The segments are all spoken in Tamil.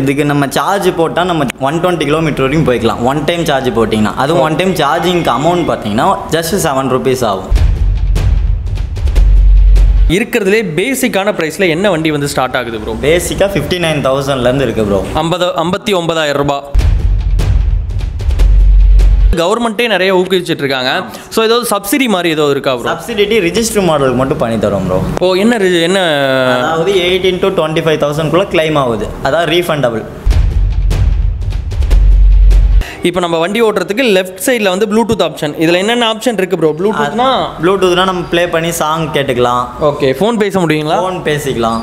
இதுக்கு நம்ம சார்ஜ் போட்டால் நம்ம ஒன் டுவெண்ட்டி கிலோமீட்டர் வரைக்கும் போய்க்கலாம் ஒன் டைம் சார்ஜ் போட்டிங்கன்னா அதுவும் ஒன் டைம் சார்ஜிங்க்கு அமௌண்ட் பார்த்தீங்கன்னா ஜஸ்ட் செவன் ருபீஸ் ஆகும் இருக்கிறதுலே பேசிக்கான ப்ரைஸில் என்ன வண்டி வந்து ஸ்டார்ட் ஆகுது ப்ரோ பேசிக்காக ஃபிஃப்டி நைன் தௌசண்ட்லேருந்து இருக்குது ப்ரோ ஐம்பது ஐம்பத்தி ஒன்பதாயிரம் ரூபாய் கவர்மெண்ட்டே நிறைய ஊக்குவிச்சிட்டு இருக்காங்க ஸோ ஏதாவது சப்சிடி மாதிரி ஏதோ இருக்கா ப்ரோ சப்சிடிட்டி ரிஜிஸ்டர் மாடலுக்கு மட்டும் பண்ணி தரோம் ப்ரோ ஓ என்ன ரி- என்ன அதாவது எயிட்டீன் டு டுவெண்ட்டி ஃபைவ் தௌசண்ட்குள்ளே கிளைம் ஆகுது அதான் ரீஃபண்டபிள் இப்போ நம்ம வண்டி ஓட்டுறதுக்கு லெஃப்ட் சைடில் வந்து ப்ளூடூத் ஆப்ஷன் இதில் என்னென்ன ஆப்ஷன் இருக்கு ப்ரோ ப்ளூடூத்னா ப்ளூடூத்னா நம்ம ப்ளே பண்ணி சாங் கேட்டுக்கலாம் ஓகே ஃபோன் பேச முடியுங்களா ஃபோன் பேசிக்கலாம்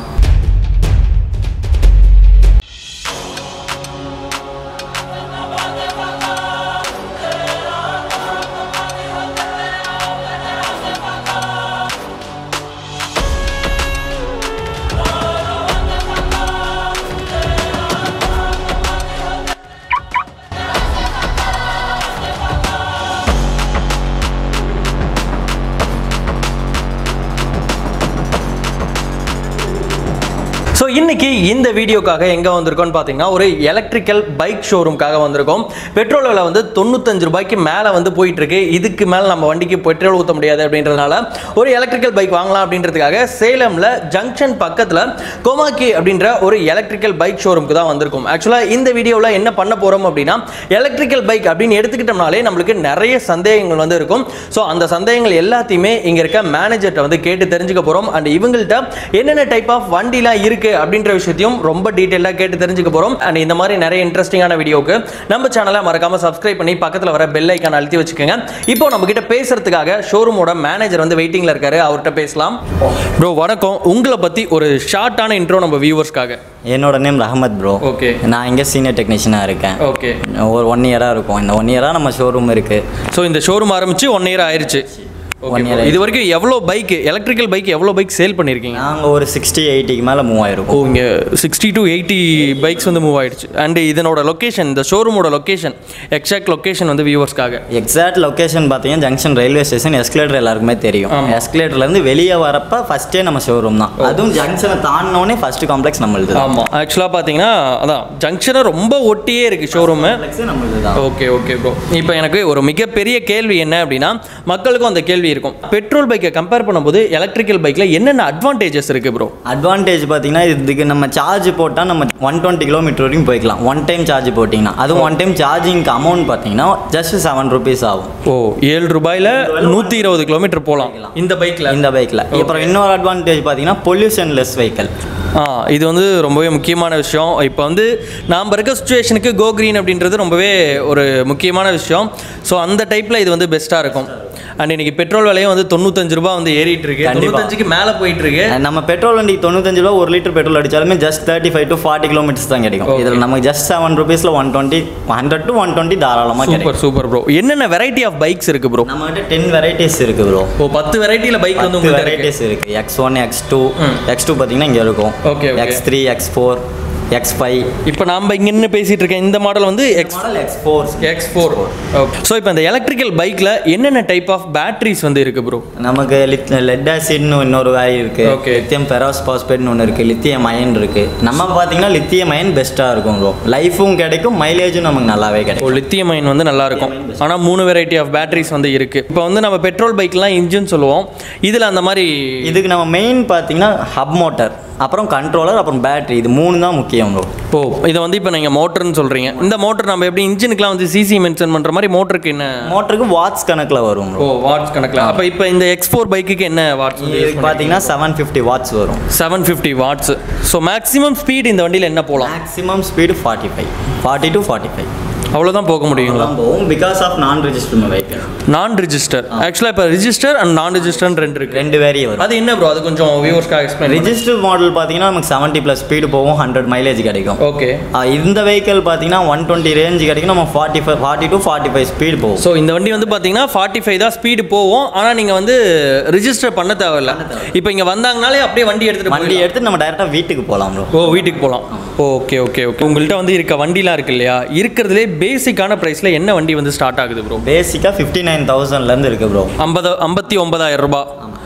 ஸோ இன்னைக்கு இந்த வீடியோக்காக எங்கே வந்திருக்கோம்னு பார்த்தீங்கன்னா ஒரு எலக்ட்ரிக்கல் பைக் ஷோரூம்காக வந்திருக்கோம் பெட்ரோல் விலை வந்து தொண்ணூத்தஞ்சு ரூபாய்க்கு மேலே வந்து போயிட்டு இருக்கு இதுக்கு மேலே நம்ம வண்டிக்கு பெட்ரோல் ஊற்ற முடியாது அப்படின்றதுனால ஒரு எலக்ட்ரிக்கல் பைக் வாங்கலாம் அப்படின்றதுக்காக சேலமில் ஜங்ஷன் பக்கத்தில் கோமாக்கி அப்படின்ற ஒரு எலக்ட்ரிக்கல் பைக் ஷோரூம்க்கு தான் வந்திருக்கும் ஆக்சுவலாக இந்த வீடியோவில் என்ன பண்ண போகிறோம் அப்படின்னா எலக்ட்ரிக்கல் பைக் அப்படின்னு எடுத்துக்கிட்டோம்னாலே நம்மளுக்கு நிறைய சந்தேகங்கள் வந்து இருக்கும் ஸோ அந்த சந்தேகங்கள் எல்லாத்தையுமே இங்கே இருக்க மேனேஜர்கிட்ட வந்து கேட்டு தெரிஞ்சுக்க போகிறோம் அண்ட் இவங்கள்ட்ட என்னென்ன டைப் ஆஃப் வண்டிலாம் இருக்கு அப்படின்ற விஷயத்தையும் ரொம்ப டீட்டெயிலாக கேட்டு தெரிஞ்சுக்க போகிறோம் அண்ட் இந்த மாதிரி நிறைய இன்ட்ரெஸ்டிங்கான வீடியோக்கு நம்ம சேனலை மறக்காம சப்ஸ்கிரைப் பண்ணி பக்கத்தில் வர பெல் ஐக்கான் அழுத்தி வச்சுக்கோங்க இப்போ நம்ம கிட்ட பேசுறதுக்காக ஷோரூமோட மேனேஜர் வந்து வெயிட்டிங்ல இருக்காரு அவர்கிட்ட பேசலாம் ப்ரோ வணக்கம் உங்களை பத்தி ஒரு ஷார்ட்டான இன்ட்ரோ நம்ம வியூவர்ஸ்க்காக என்னோட நேம் ரஹமத் ப்ரோ ஓகே நான் இங்கே சீனியர் டெக்னீஷியனாக இருக்கேன் ஓகே ஒரு ஒன் இயராக இருக்கும் இந்த ஒன் இயராக நம்ம ஷோரூம் இருக்குது ஸோ இந்த ஷோரூம் ஆரம்பிச்சு ஒன் இயர் ஆயிருச்சு One year இது வரைக்கும் எவ்வளோ பைக் எலக்ட்ரிக்கல் பைக் எவ்வளோ பைக் சேல் பண்ணியிருக்கீங்க நாங்கள் ஒரு சிக்ஸ்டி எயிட்டிக்கு மேலே மூவ் ஓ ஆயிருக்கும் இங்கே சிக்ஸ்டி டு எயிட்டி பைக்ஸ் வந்து மூவ் ஆயிடுச்சு அண்ட் இதனோட லொக்கேஷன் இந்த ஷோரூமோட லொக்கேஷன் எக்ஸாக்ட் லொக்கேஷன் வந்து வியூவர்ஸ்க்காக எக்ஸாக்ட் லொக்கேஷன் பார்த்தீங்கன்னா ஜங்ஷன் ரயில்வே ஸ்டேஷன் எஸ்கலேட்டர் எல்லாருக்குமே தெரியும் எஸ்கலேட்டர்லேருந்து வெளியே வரப்ப ஃபஸ்ட்டே நம்ம ஷோரூம் தான் அதுவும் ஜங்ஷனை தாண்டினோடனே ஃபர்ஸ்ட் காம்ப்ளெக்ஸ் நம்மளுது தான் ஆமாம் ஆக்சுவலாக பார்த்தீங்கன்னா அதான் ஜங்ஷனை ரொம்ப ஒட்டியே இருக்குது ஷோரூமு காம்ப்ளெக்ஸே நம்மளுது தான் ஓகே ஓகே ப்ரோ இப்போ எனக்கு ஒரு மிகப்பெரிய கேள்வி என்ன அப்படின்னா மக்களுக்கும் அந்த கேள்வி இருக்கும் பெட்ரோல் பைக்கை கம்பேர் பண்ணும்போது எலக்ட்ரிக்கல் பைக்கில் என்னென்ன அட்வான்டேஜஸ் இருக்குது ப்ரோ அட்வான்டேஜ் பார்த்தீங்கன்னா இதுக்கு நம்ம சார்ஜ் போட்டால் நம்ம ஒன் டுவெண்ட்டி கிலோமீட்டர் வரைக்கும் போய்க்கலாம் ஒன் டைம் சார்ஜ் போட்டிங்கன்னா அதுவும் ஒன் டைம் சார்ஜிங்க்கு அமௌண்ட் பார்த்தீங்கன்னா ஜஸ்ட் செவன் ருபீஸ் ஆகும் ஓ ஏழு ரூபாயில் நூற்றி இருபது கிலோமீட்டர் போகலாம் இந்த பைக்கில் இந்த பைக்கில் அப்புறம் இன்னொரு அட்வான்டேஜ் பார்த்தீங்கன்னா பொல்யூஷன் லெஸ் வெஹிக்கல் ஆ இது வந்து ரொம்பவே முக்கியமான விஷயம் இப்போ வந்து நாம் இருக்க சுச்சுவேஷனுக்கு கோ க்ரீன் அப்படின்றது ரொம்பவே ஒரு முக்கியமான விஷயம் ஸோ அந்த டைப்பில் இது வந்து பெஸ்ட்டாக இருக்கும் அண்ட் இன்னைக்கு பெட்ரோல் விலையும் வந்து தொண்ணூத்தஞ்சு ரூபாய் வந்து ஏறிட்டு இருக்கு கண்டிப்பா. தொண்ணூத்தஞ்சுக்கு மேலே போயிட்டு இருக்கு நம்ம பெட்ரோல் வண்டிக்கு தொண்ணூத்தஞ்சு ரூபா ஒரு லிட்டர் பெட்ரோல் அடிச்சாலுமே just thirty five to forty kilometres தான் கிடைக்கும் Okay. இதில் நமக்கு ஜஸ்ட் செவன் ருபீஸில் one twenty hundred to one twenty தாராளமாக கிடைக்கும் சூப்பர் சூப்பர் ப்ரோ என்னென்ன வெரைட்டி ஆஃப் பைக்ஸ் இருக்கு ப்ரோ நம்ம கிட்ட டென் வெரைட்டிஸ் இருக்கு ப்ரோ ஓ பத்து வெரைட்டியில் பைக் வந்து பத்து உங்கள்கிட்ட இருக்கு வெரைட்டிஸ் இருக்கு எக்ஸ் ஒன் எக்ஸ் டூ ம். எக்ஸ் டூ பார்த்தீங்கன்னா இங்கே இருக்கும் Okay, okay. X three X four X five இப்போ நாம இங்க நின்று பேசிட்டு இருக்க இந்த மாடல் வந்து X model X four X four so இப்போ இந்த எலக்ட்ரிக்கல் பைக்கில் என்னென்ன டைப் ஆஃப் பேட்டரிஸ் வந்து இருக்கு ப்ரோ நமக்கு லித் லெட் ஆசிட்னு இன்னொரு வேலை இருக்கு Okay. லித்தியம் பெராஸ் பாஸ்பேட்னு ஒன்று இருக்கு லித்தியம் அயன் இருக்கு நம்ம பார்த்தீங்கன்னா லித்தியம் அயன் பெஸ்ட்டாக இருக்கும் ப்ரோ லைஃபும் கிடைக்கும் மைலேஜும் நமக்கு நல்லாவே ஓ கிடைக்கும் லித்தியம் அயன் வந்து நல்லா இருக்கும் ஆனால் மூணு வெரைட்டி ஆஃப் பேட்டரிஸ் வந்து இருக்கு இப்போ வந்து நம்ம பெட்ரோல் பைக்லாம் இன்ஜின் சொல்லுவோம் இதில் அந்த மாதிரி இதுக்கு நம்ம மெயின் பார்த்தீங்கன்னா ஹப் மோட்டார் அப்புறம் கண்ட்ரோலர் அப்புறம் பேட்டரி இது மூணு தான் முக்கியம் ப்ரோ ஓ இதை வந்து இப்போ நீங்கள் மோட்டர்னு சொல்கிறீங்க இந்த மோட்டர் நம்ம எப்படி இன்ஜினுக்குலாம் வந்து சிசி மென்ஷன் பண்ணுற மாதிரி மோட்டருக்கு என்ன மோட்டருக்கு வாட்ஸ் கணக்கில் வரும் ஓ ப்ரோ வாட்ஸ் கணக்கில் அப்போ இப்போ இந்த எக்ஸ் ஃபோர் பைக்குக்கு என்ன வாட்ஸ் இதுக்கு பார்த்தீங்கன்னா செவன் ஃபிஃப்டி வாட்ஸ் வரும் seven fifty watts so maximum speed இந்த வண்டியில் என்ன போகலாம் maximum speed forty five forty to forty five அவ்வளோதான் போக முடியுங்களா போகும் because of non register vehicle non register ஆக்சுவலாக இப்போ ரிஜிஸ்டர் அண்ட் நான் ரிஜிஸ்டர்னு ரெண்டு இருக்கு ரெண்டு வேரி வரும் அது என்ன ப்ரோ அது கொஞ்சம் வியூவர்ஸ்க்காக எக்ஸ்பிளைன் ரிஜிஸ்டர் மாடல் பார்த்தீங்கன்னா நமக்கு செவன்ட்டி ப்ளஸ் ஸ்பீடு போகும் ஹண்ட்ரட் மைலேஜ் கிடைக்கும் ஓகே ஆ, இந்த வெஹிக்கிள் பார்த்தீங்கன்னா ஒன் டுவெண்ட்டி ரேஞ்ச் கிடைக்கும் நம்ம forty five forty to forty five speed போகும் ஸோ இந்த வண்டி வந்து பார்த்தீங்கன்னா ஃபார்ட்டி ஃபைவ் தான் ஸ்பீடு போகும் ஆனால் நீங்கள் வந்து ரிஜிஸ்டர் பண்ண தேவையில்ல இப்போ இங்கே வந்தாங்கனாலே அப்படியே வண்டி எடுத்துகிட்டு வண்டி எடுத்து நம்ம டேரெக்டாக வீட்டுக்கு போகலாம் ப்ரோ ஓ வீட்டுக்கு போகலாம் ஓகே ஓகே ஓகே உங்கள்கிட்ட வந்து இருக்க வண்டிலாம் இருக்கு இல்லையா இருக்கிறதுலே பேசிக்கான ப்ரைஸில் என்ன வண்டி வந்து ஸ்டார்ட் ஆகுது ப்ரோ பேசிக்காக ஃபிஃப்டி நைன் தௌசண்ட்லேருந்து இருக்குது ப்ரோ ஐம்பது ஐம்பத்தி ஒன்பதாயிரம் ரூபாய்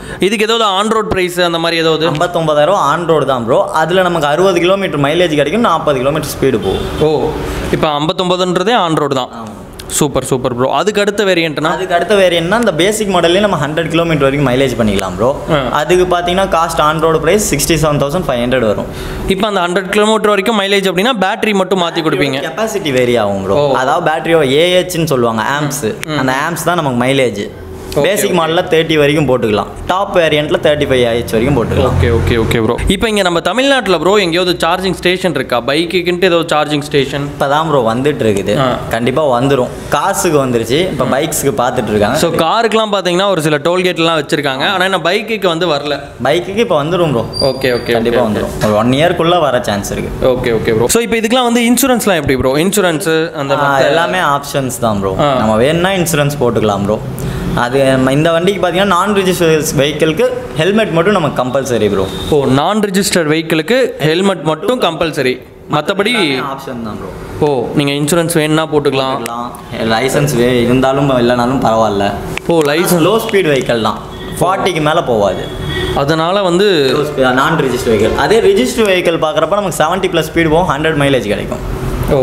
இதுக்கு ஏதாவது ஆன் ரோட் ப்ரைஸ் அந்த மாதிரி ஏதாவது ஐம்பத்தொம்பதாயிரம் ஆன் ரோடு தான் ப்ரோ அதில் நமக்கு அறுபது கிலோமீட்டர் மைலேஜ் கிடைக்கும் நாற்பது கிலோமீட்டர் ஸ்பீடு போகும் ஓ இப்போ ஐம்பத்தொம்பதுன்றதே ஆன் ரோடு தான் சூப்பர் சூப்பர் ப்ரோ அதுக்கு அடுத்த வேரியண்ட்னா அதுக்கு அடுத்த வேரியன்ட்னா இந்த பேசிக் மாடல்லே நம்ம ஹண்ட்ரட் கிலோமீட்டர் வரைக்கும் மைலேஜ் பண்ணிக்கலாம் ப்ரோ ஆ. அதுக்கு பார்த்தீங்கன்னா cost on road price sixty seven thousand five hundred வரும் இப்போ அந்த ஹண்ட்ரட் கிலோமீட்டர் வரைக்கும் மைலேஜ் அப்படின்னா பேட்டரி மட்டும் மாற்றி கொடுப்பீங்க கெப்பாசிட்டி வேரி ஆகும் ப்ரோ ஓ. அதாவது பேட்டரியோ ஏஹெச்னு சொல்லுவாங்க ஆம்ஸ் அந்த ஆம்ஸ் தான் நமக்கு மைலேஜ் பேசிக் மாடலில் தேர்ட்டி வரைக்கும் போட்டுக்கலாம் டாப் வேரியண்ட்டில் தேர்ட்டி ஃபைவ் ஏஹெச் வரைக்கும் போட்டுக்கலாம் ஓகே ஓகே ஓகே ப்ரோ இப்போ இங்கே நம்ம தமிழ்நாட்டில் ப்ரோ எங்கேயாவது சார்ஜிங் ஸ்டேஷன் இருக்கா பைக்குக்குன்ட்டு ஏதோ சார்ஜிங் ஸ்டேஷன் இப்போ தான் ப்ரோ வந்துட்டு இருக்குது ஆ. கண்டிப்பாக வந்துடும் காசுக்கு வந்துருச்சு இப்போ பைக்ஸுக்கு பார்த்துட்டு இருக்காங்க ஸோ காருக்குலாம் பார்த்தீங்கன்னா ஒரு சில டோல்கேட்லாம் வச்சிருக்காங்க ஆனால் என்ன பைக்குக்கு வந்து வரல பைக்குக்கு இப்போ வந்துடும் ப்ரோ ஓகே ஓகே கண்டிப்பாக வந்துடும் ஒரு ஒன் இயர்க்குள்ளே வர சான்ஸ் இருக்கு ஓகே ஓகே ப்ரோ ஸோ இப்போ இதுக்கெலாம் வந்து இன்சூரன்ஸ்லாம் எப்படி ப்ரோ இன்சூரன்ஸு அந்த ஆ, எல்லாமே ஆப்ஷன்ஸ் தான் ப்ரோ ஆ. நம்ம வேணும்னா இன்சூரன்ஸ் போட்டுக்கலாம் ப்ரோ அது நம்ம இந்த வண்டிக்கு பார்த்தீங்கன்னா நான் ரிஜிஸ்டர்ஸ் வெஹிக்கிளுக்கு ஹெல்மெட் மட்டும் நமக்கு கம்பல்சரி ப்ரோ ஓ நான் ரிஜிஸ்டர்ட் வெஹிக்கிளுக்கு ஹெல்மெட் மட்டும் கம்பல்சரி மற்றபடி ஆப்ஷன் தான் ப்ரோ ஓ நீங்கள் இன்சூரன்ஸ் வேணும்னா போட்டுக்கலாம் லைசன்ஸ் இருந்தாலும் இல்லைனாலும் பரவாயில்ல ஓ லைசன்ஸ் லோ ஸ்பீட் வெஹிக்கிள் தான் ஃபார்ட்டிக்கு மேலே போகாது அதனால வந்து நான் ரிஜிஸ்டர் வெஹிக்கிள் அதே ரிஜிஸ்டர் வெஹிக்கிள் பார்க்குறப்ப நமக்கு செவன்ட்டி ப்ளஸ் ஸ்பீடு போகும் ஹண்ட்ரட் மைலேஜ் கிடைக்கும் ஓ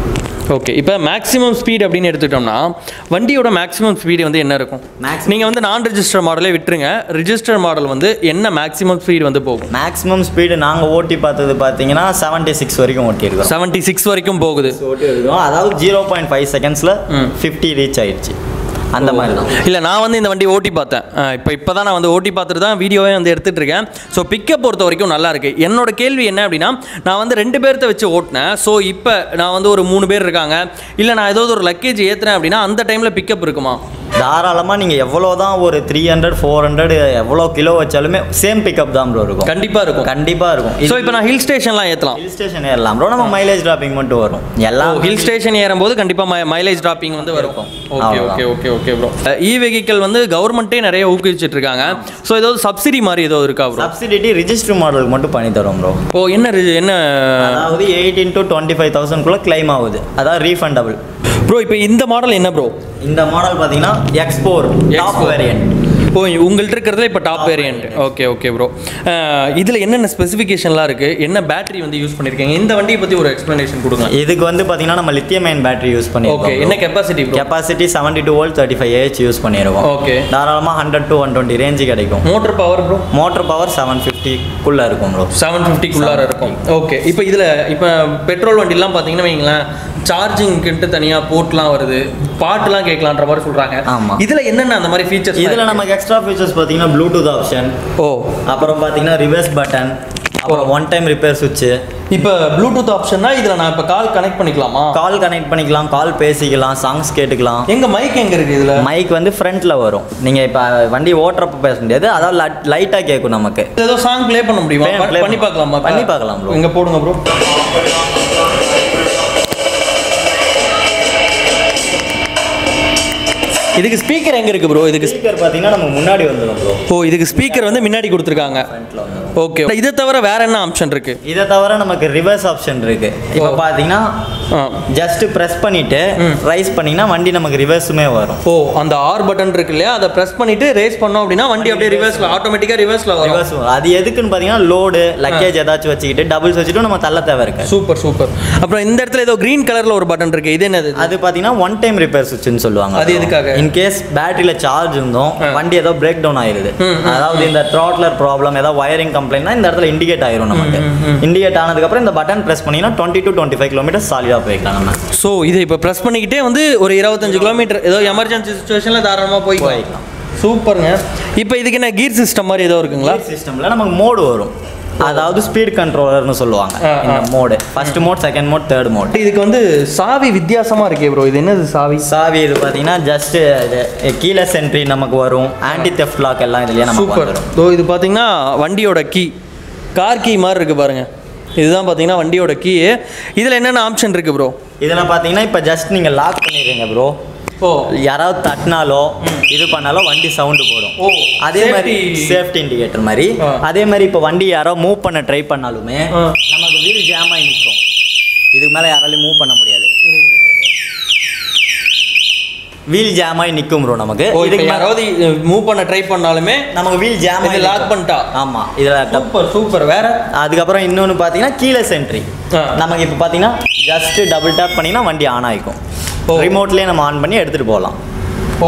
ஓகே இப்போ மேக்ஸிமம் ஸ்பீட் அப்படின்னு எடுத்துக்கிட்டோம்னா வண்டியோட மேக்ஸிமம் ஸ்பீடு வந்து என்ன இருக்கும் Maximum- நீங்கள் வந்து நான் ரிஜிஸ்டர் மாடலே விட்டுருங்க ரிஜிஸ்டர் மாடல் வந்து என்ன மேக்ஸிமம் ஸ்பீடு வந்து போகும் மேக்ஸிமம் ஸ்பீடு நாங்கள் ஓட்டி பார்த்தது பார்த்தீங்கன்னா செவன்ட்டி சிக்ஸ் வரைக்கும் ஓட்டியிருக்கோம் செவன்ட்டி சிக்ஸ் வரைக்கும் போகுது ஓட்டி இருக்கோம் அதாவது ஜீரோ பாயிண்ட் ஃபைவ் செகண்ட்ஸில் ஃபிஃப்டி ரீச் ஆயிடுச்சு அந்த மாதிரி தான் இல்லை நான் வந்து இந்த வண்டி ஓட்டி பார்த்தேன் இப்போ இப்போ தான் நான் வந்து ஓட்டி பார்த்துட்டு தான் வீடியோவே வந்து எடுத்துட்டு இருக்கேன் ஸோ பிக்கப் பொறுத்த வரைக்கும் நல்லா இருக்கு என்னோட கேள்வி என்ன அப்படின்னா நான் வந்து ரெண்டு பேர்த்த வச்சு ஓட்டினேன் ஸோ இப்போ நான் வந்து ஒரு மூணு பேர் இருக்காங்க இல்லை நான் ஏதாவது ஒரு லக்கேஜ் ஏற்றுறேன் அப்படின்னா அந்த டைமில் பிக்கப் இருக்குமா தாராளமாக நீங்கள் எவ்வளோ தான் ஒரு த்ரீ ஹண்ட்ரட் ஃபோர் ஹண்ட்ரட் எவ்வளோ கிலோ வச்சாலுமே சேம் பிக்கப் தான் ப்ரோ இருக்கும் கண்டிப்பாக இருக்கும் கண்டிப்பாக இருக்கும் ஸோ இப்போ நான் ஹில் ஸ்டேஷன்லாம் ஏற்றலாம் ஹில் ஸ்டேஷன் ஏறலாம் ப்ரோ நம்ம மைலேஜ் டிராப்பிங் மட்டும் வரும் எல்லாம் ஹில் ஸ்டேஷன் ஏறும்போது கண்டிப்பாக மைலேஜ் டிராப்பிங் வந்து வரும் ஓகே அவ்வளவுதான். Okay okay okay bro e vehicle வந்து கவர்மெண்ட்டே நிறைய ஊக்குவிச்சிட்டு இருக்காங்க ஸோ ஏதாவது சப்சிடி மாதிரி ஏதோ இருக்கா ப்ரோ சப்சிடி ரிஜிஸ்டர் மாடலுக்கு மட்டும் பண்ணி தரோம் ப்ரோ ஓ என்ன ரி- என்ன அதாவது எயிட்டீன் டு டுவெண்ட்டி ஃபைவ் தௌசண்ட்குள்ளே கிளைம் ஆகுது அதாவது ரீஃபண்டபிள் ப்ரோ இப்போ இந்த மாடல் என்ன ப்ரோ இந்த மாடல் பார்த்தீங்கன்னா எக்ஸ்போர் டாப் X4. வேரியன்ட் ஓ உங்கள்ட்ட இருக்கிறதுல இப்போ top variant okay okay bro இதில் என்னென்ன ஸ்பெசிஃபிகேஷன்லாம் இருக்குது என்ன பேட்டரி வந்து யூஸ் பண்ணியிருக்கீங்க இந்த வண்டியை பற்றி ஒரு எக்ஸ்ப்ளனேஷன் கொடுங்க இதுக்கு வந்து பார்த்தீங்கன்னா நம்ம lithium ion battery use okay பண்ணியிருக்கோம் என்ன capacity bro capacity seventy two volt thirty five A H use பண்ணியிருக்கோம் ஓகே தாராளமாக hundred to one twenty range கிடைக்கும் motor power bro motor power seven ஃபிஃப்டிக்குள்ளே இருக்கும் ப்ரோ செவன் ஃபிஃப்டிக்குள்ளார இருக்கும் ஓகே இப்போ இதில் இப்போ பெட்ரோல் வண்டிலாம் பார்த்தீங்கன்னா வைங்களேன் சார்ஜிங்க்குன்ட்டு தனியாக போர்ட்லாம் வருது பாட்டுலாம் கேட்கலான்ற மாதிரி சொல்கிறாங்க ஆமா. இதில் என்னென்ன அந்த மாதிரி ஃபீச்சர்ஸ் இதில் நமக்கு எக்ஸ்ட்ரா ஃபீச்சர்ஸ் பார்த்தீங்கன்னா ப்ளூடூத் ஆப்ஷன் ஓ அப்புறம் பார்த்தீங்கன்னா ரிவர்ஸ் பட்டன் அப்புறம் ஒன் டைம் ரிப்பேர் சுவிட்சு இப்போ ப்ளூடூத் ஆப்ஷன்னா இதில் நான் இப்போ கால் கனெக்ட் பண்ணிக்கலாமா கால் கனெக்ட் பண்ணிக்கலாம் கால் பேசிக்கலாம் சாங்ஸ் கேட்டுக்கலாம் எங்க மைக் எங்க இருக்கு இதுல மைக் வந்து ஃப்ரண்ட்டில் வரும் நீங்கள் இப்போ வண்டி ஓட்டுறப்ப பேச முடியாது அதாவது லைட்டாக கேட்கும் நமக்கு இது ஏதோ சாங் ப்ளே பண்ண முடியுமா Play- play பண்ணி பார்க்கலாமா பண்ணி பார்க்கலாம் bro. இங்க போடுங்க ப்ரோ இதுக்கு ஸ்பீக்கர் எங்க இருக்கு ப்ரோ இதுக்கு ஸ்பீக்கர் பார்த்தீங்கன்னா நம்ம முன்னாடி வந்துடும் ப்ரோ ஓ இதுக்கு ஸ்பீக்கர் வந்து முன்னாடி கொடுத்துருக்காங்க ஃப்ரண்ட்டில் வந்துடும் ஓகே இதை தவிர வேற என்ன ஆப்ஷன் இருக்கு இதை தவிர நமக்கு ரிவர்ஸ் ஆப்ஷன் இருக்கு இப்போ ஓ. பார்த்தீங்கன்னா ஆ. ஜஸ்ட் ப்ரெஸ் பண்ணிட்டு ம். ரைஸ் பண்ணீங்கன்னா வண்டி நமக்கு ரிவர்ஸுமே வரும் ஓ அந்த ஆர் பட்டன் இருக்கு இல்லையா அதை பிரஸ் பண்ணிட்டு ரேஸ் பண்ணோம் அப்படின்னா வண்டி அப்படியே ரிவர்ஸ்ல ஆட்டோமேட்டிக்கா ரிவர்ஸ்ல வரும் ரிவர்ஸ் அது எதுக்குன்னு பார்த்தீங்கன்னா லோடு லக்கேஜ் ஏதாச்சும் வச்சுக்கிட்டு டபுள்ஸ் வச்சுட்டு நம்ம தள்ள தேவை இருக்கு சூப்பர் சூப்பர் அப்புறம் இந்த இடத்துல ஏதோ கிரீன் கலர்ல ஒரு பட்டன் இருக்கு இது என்னது அது பார்த்தீங்கன்னா ஒன் டைம் ரிப்பேர் சுவிட்ச்னு சொல்லுவாங்க அது எதுக்காக? இன் கேஸ் பேட்டரியில் சார்ஜ் இருந்தோம் ஆ. வண்டி ஏதோ பிரேக் டவுன் ஆயிருது ம், ம், அதாவது இந்த த்ராட்லர் ப்ராப்ளம் ஏதாவது வயரிங் கம்ப்ளைண்ட்னா இந்த இடத்துல இண்டிகேட் ஆயிரும் நமக்கு ம், ம். இண்டிகேட் ஆனதுக்கப்புறம் இந்த பட்டன் ப்ரெஸ் பண்ணீங்கன்னா twenty to twenty five kilometre சாலிடாக போய்க்கலாம் நம்ம ஸோ இதை இப்போ ப்ரெஸ் பண்ணிக்கிட்டே வந்து ஒரு இருபத்தஞ்சு கிலோமீட்டர் ஏதோ எமர்ஜென்சி சுச்சுவேஷனில் தாராளமாக போய்க்கலாம் போய்க்கலாம். சூப்பருங்க இப்போ இதுக்கு என்ன கீர் சிஸ்டம் மாதிரி ஏதோ இருக்குங்களா சிஸ்டமில் நமக்கு மோடு வரும் அதாவது ஸ்பீட் கண்ட்ரோலர்னு சொல்லுவாங்க ஆ, இந்த ஆ. Mode first mode second mode third mode இதுக்கு வந்து சாவி வித்தியாசமா இருக்கே ப்ரோ இது என்னது சாவி சாவி இது பார்த்தீங்கன்னா ஜஸ்ட் கீழே சென்ட்ரி நமக்கு வரும் ஆன்டி தெஃப்ட் லாக் எல்லாம் இதுலயே நமக்கு சூப்பர் வந்துடும் ஸோ இது பார்த்தீங்கன்னா வண்டியோட கீ கார் கீ மாதிரி இருக்கு பாருங்க இதுதான் பார்த்தீங்கன்னா வண்டியோட கீ இதில் என்னென்ன ஆப்ஷன் இருக்கு ப்ரோ இதில் பார்த்தீங்கன்னா இப்போ ஜஸ்ட் நீங்கள் லாக் பண்ணிடுறீங்க ப்ரோ ஓ யாராவது தட்டினாலோ இது பண்ணாலும் வண்டி சவுண்டு போடும் ஓ, அதே மாதிரி safety- சேஃப்டி இண்டிகேட்டர் மாதிரி ஆ. அதே மாதிரி இப்போ வண்டி யாரோ மூவ் பண்ண ட்ரை பண்ணாலுமே ஆ. நமக்கு வீல் ஜாம் ஆகி நிற்கும் இதுக்கு மேலே யாராலையும் மூவ் பண்ண முடியாது வீல் ஜாம் ஆகி நிற்கும் ப்ரோ நமக்கு ஓ இதுக்கு இதுக்கு மேல யாராவது மூவ் பண்ண ட்ரை பண்ணாலுமே நமக்கு வீல் ஜாம் இது lock பண்ணிட்டா? ஆமாம் இதில் சூப்பர் சூப்பர் வேற அதுக்கப்புறம் இன்னொன்று பார்த்தீங்கன்னா கீழே சென்ட்ரி ஆ. நமக்கு இப்போ பார்த்தீங்கன்னா ஜஸ்ட் டபுள் டேப் பண்ணிங்கன்னா வண்டி ஆன் ஆகிக்கும் ஓ. ரிமோட்லேயே நம்ம ஆன் பண்ணி எடுத்துகிட்டு போகலாம் ஓ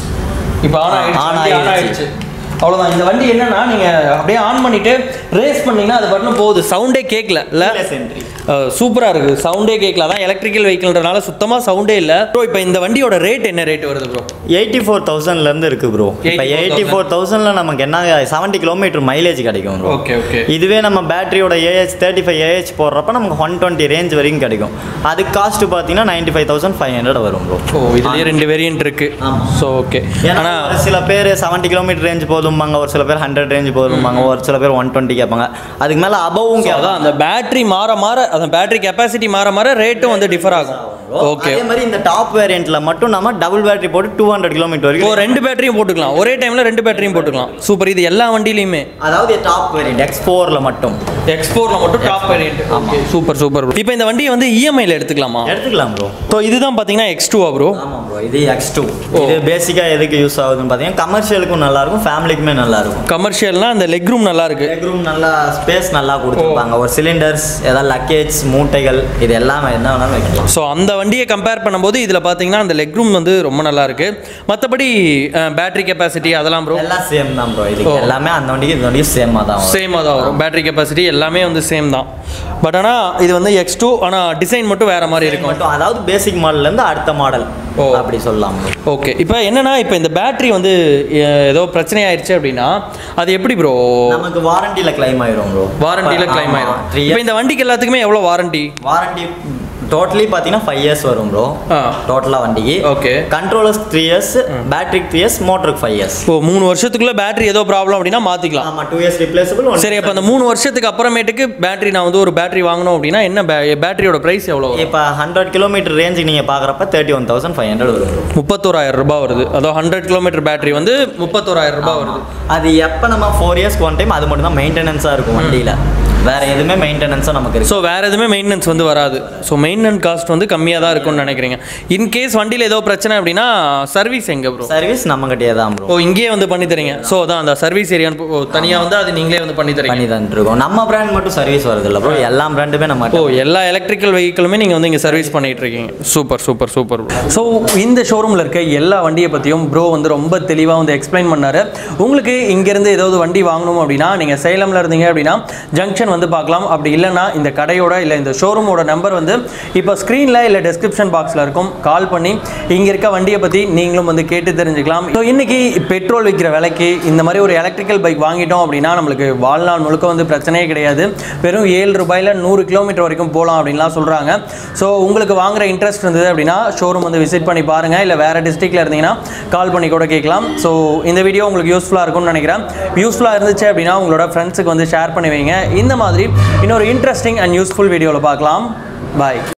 இப்போ ஆன் ஆயிடுச்சு On வண்டி ஆன் ஆயிடுச்சு. ஆயிடுச்சு அவ்வளோதான் இந்த வண்டி என்னன்னா நீங்க அப்படியே ஆன் பண்ணிட்டு ரேஸ் பண்ணீங்கன்னா அது பாட்டுன்னு போகுது சவுண்டே கேட்கல இல்ல கீழே சென்ட்ரி சூப்பராக இருக்குது சவுண்டே கேட்கல அதான் எலக்ட்ரிக்கல் வெஹிக்கிள்ன்றனால சுத்தமாக சவுண்டே இல்லை ப்ரோ இப்போ இந்த வண்டியோட ரேட் என்ன ரேட் வருது ப்ரோ எயிட்டி ஃபோர் தௌசண்ட்லேருந்து இருக்குது ப்ரோ இப்போ 84,000. எயிட்டி ஃபோர் தௌசண்டில் நமக்கு என்ன செவன்ட்டி கிலோமீட்டர் மைலேஜ் கிடைக்கும் ப்ரோ ஓகே ஓகே இதுவே நம்ம பேட்டரியோட ஏஹெச் தேர்ட்டி ஃபைவ் ஏஹெச் போடுறப்ப நமக்கு ஒன் டுவெண்ட்டி ரேஞ்ச் வரைக்கும் கிடைக்கும் அதுக்கு காஸ்ட் பார்த்தீங்கன்னா ninety five thousand five hundred வரும் ப்ரோ ஓ இதுலயே ரெண்டு வேரியன்ட் இருக்கு ஆமா. ஸோ ஓகே ஏன்னா ஆனால் ஒரு சில பேர் செவன்ட்டி கிலோமீட்டர் ரேஞ்ச் போதும்பாங்க ஒரு சில பேர் ஹண்ட்ரட் ரேஞ்ச் போதும்பாங்க ஒரு சில பேர் ஒன் டுவெண்ட்டி கேட்பாங்க அதுக்கு மேலே அபவும் அதான் அந்த பேட்டரி மாற மாற அந்த பேட்டரி கெப்பாசிட்டி மாற மாற ரேட்டும் வந்து டிஃபர் ஆகும் ஓகே அதே மாதிரி இந்த டாப் வேரியண்ட்ல மட்டும் நம்ம டபுள் பேட்டரி போட்டு டூ ஹண்ட்ரட் கிலோமீட்டர் இப்போ வரைக்கும் ரெண்டு பேட்டரியும் போட்டுக்கலாம் ஒரே டைம்ல ரெண்டு பேட்டரியும் போட்டுக்கலாம் சூப்பர் இது எல்லா வண்டியிலையுமே அதாவது டாப் வேரியண்ட் எக்ஸ் ஃபோரில் மட்டும் எக்ஸ்போர்ல மட்டும் top variant okay super super இப்போ இந்த வண்டியை வந்து இஎம்ஐல எடுத்துக்கலாமா எடுத்துக்கலாம் ப்ரோ ஸோ இதுதான் பார்த்தீங்கன்னா எக்ஸ் டூவா ப்ரோ ஆமாம் ப்ரோ இது எக்ஸ் டூ இது பேசிக்காக எதுக்கு யூஸ் ஆகுதுன்னு பார்த்தீங்கன்னா கமர்ஷியலுக்கும் நல்லா இருக்கும் ஃபேமிலிக்குமே நல்லா இருக்கும் கமர்ஷியல்னா அந்த லெக் ரூம் நல்லா இருக்கு லெக் ரூம் நல்லா ஸ்பேஸ் நல்லா கொடுத்துருப்பாங்க ஒரு சிலிண்டர்ஸ் ஏதாவது லக்கேஜ் மூட்டைகள் இது எல்லாமே என்ன வேணாலும் வைக்கலாம் ஸோ அந்த வண்டியை கம்பேர் பண்ணும்போது இதில் பார்த்தீங்கன்னா அந்த லெக் ரூம் வந்து ரொம்ப நல்லா இருக்கு மற்றபடி பேட்டரி கெப்பாசிட்டி அதெல்லாம் ப்ரோ எல்லாம் சேம் தான் ப்ரோ இதுக்கு ஓ. எல்லாமே அந்த வண்டிக்கு இந்த வண்டிக்கு சேமாக தான் வரும். சேமாக தான் வரும் பேட்டரி கெப்பாசிட்டி எல்லாமே வந்து சேம் தான் பட் ஆனால் இது வந்து எக்ஸ் டூ ஆனால் டிசைன் மட்டும் வேற மாதிரி இருக்கும் மட்டும் அதாவது பேசிக் மாடல்லேருந்து அடுத்த மாடல் ஓ. அப்படி சொல்லலாம் bro. ஓகே இப்போ என்னன்னா இப்போ இந்த பேட்டரி வந்து அஹ், ஏதோ பிரச்சனை ஆயிடுச்சு அப்படின்னா அது எப்படி ப்ரோ நமக்கு வாரண்டியில் கிளைம் ஆயிரும் ப்ரோ வாரண்டியில் கிளைம் ஆயிரும் த்ரீ இப்போ இந்த வண்டிக்கு எல்லாத்துக்குமே எவ்வளோ வாரண்டி வாரண்டி டோட்டலி பார்த்தீங்கன்னா ஃபைவ் இயர்ஸ் வரும் ப்ரோ ஆ டோட்டலாக வண்டிக்கு ஓகே கண்ட்ரோலர்ஸ் த்ரீ இயர்ஸ் பேட்டரிக்கு த்ரீ இயர்ஸ் மோட்டருக்கு ஃபைவ் இயர்ஸ் இப்போ மூணு வருஷத்துக்குள்ள பேட்டரி ஏதோ ப்ராப்ளம் அப்படின்னா மாற்றிக்கலாம் ஆமாம் டூ இயர்ஸ் ரிப்ளேசபிள் ஒன் சரி அப்போ அந்த மூணு வருஷத்துக்கு அப்புறமேட்டுக்கு பேட்டரி நான் வந்து ஒரு பேட்டரி வாங்கணும் அப்படின்னா என்ன பேட்டரியோட ப்ரைஸ் எவ்வளோ வரும் இப்போ ஹண்ட்ரட் கிலோமீட்டர் ரேஞ்சுக்கு நீங்கள் பார்க்குறப்ப thirty one thousand five hundred வரும் bro. முப்பத்தோராயிரம் ரூபாய் வருது அதாவது ஹண்ட்ரட் கிலோமீட்டர் பேட்டரி வந்து முப்பத்தோராயிரம் ரூபாய் வருது அது எப்போ நம்ம ஃபோர் இயர்ஸ்க்கு ஒன் டைம் அது மட்டும் தான் மெயின்டெனன்ஸாக இருக்கும் வண்டியில் வேற எதுவுமே மெயின்டெனன்ஸாக நமக்கு இருக்கு ஸோ வேற எதுவுமே மெயின்டெனன்ஸ் வந்து வராது ஸோ மெயின்டெனன்ஸ் காஸ்ட் வந்து கம்மியாக தான் இருக்கும்னு நினைக்கிறீங்க இன்கேஸ் வண்டியில் ஏதோ பிரச்சனை அப்படின்னா சர்வீஸ் எங்கே ப்ரோ சர்வீஸ் நம்மகிட்டயே தான் ப்ரோ ஓ இங்கேயே வந்து பண்ணி தரீங்க ஸோ அதான் அந்த சர்வீஸ் ஏரியான்னு தனியாக வந்து அது நீங்களே வந்து பண்ணி தரீங்க பண்ணி தான் இருக்கோம் நம்ம பிராண்ட் மட்டும் சர்வீஸ் வருது இல்லை ப்ரோ எல்லா பிராண்டுமே நம்ம ஓ எல்லா எலக்ட்ரிக்கல் வெஹிக்கிளுமே நீங்கள் வந்து இங்கே சர்வீஸ் பண்ணிட்டு இருக்கீங்க சூப்பர் சூப்பர் சூப்பர் ஸோ இந்த ஷோரூமில் இருக்க எல்லா வண்டியை பற்றியும் ப்ரோ வந்து ரொம்ப தெளிவாக வந்து எக்ஸ்பிளைன் பண்ணாரு உங்களுக்கு இங்கேருந்து ஏதாவது வண்டி வாங்கணும் அப்படின்னா நீங்கள் சேலமில் இருந்தீங்க அப்படின்னா ஜங்ஷன் வந்து பார்க்கலாம் அப்படி இல்லைன்னா இந்த கடையோட இல்லை இந்த ஷோரூமோட நம்பர் வந்து இப்போ ஸ்க்ரீனில் இல்லை டெஸ்கிரிப்ஷன் பாக்ஸில் இருக்கும் கால் பண்ணி இங்கே இருக்க வண்டியை பற்றி நீங்களும் வந்து கேட்டு தெரிஞ்சுக்கலாம் ஸோ இன்னைக்கு பெட்ரோல் விற்கிற விலைக்கு இந்த மாதிரி ஒரு எலக்ட்ரிக்கல் பைக் வாங்கிட்டோம் அப்படின்னா நம்மளுக்கு வாழ்நாள் முழுக்க வந்து பிரச்சனையே கிடையாது வெறும் ஏழு ரூபாயில் நூறு கிலோமீட்டர் வரைக்கும் போகலாம் அப்படின்லாம் சொல்கிறாங்க ஸோ உங்களுக்கு வாங்குற இன்ட்ரெஸ்ட் இருந்தது அப்படின்னா ஷோரூம் வந்து விசிட் பண்ணி பாருங்கள் இல்லை வேறு டிஸ்ட்ரிக்டில் இருந்தீங்கன்னா கால் பண்ணி கூட கேட்கலாம் ஸோ இந்த வீடியோ உங்களுக்கு யூஸ்ஃபுல்லாக இருக்கும்னு நினைக்கிறேன் யூஸ்ஃபுல்லாக இருந்துச்சு அப்படின்னா உங்களோட ஃப்ரெண்ட்ஸுக்கு வந்து ஷேர் பண்ணி வைங்க இந்த மாதிரி இன்னொரு இன்ட்ரெஸ்டிங் அண்ட் யூஸ்ஃபுல் வீடியோவில் பார்க்கலாம் பாய்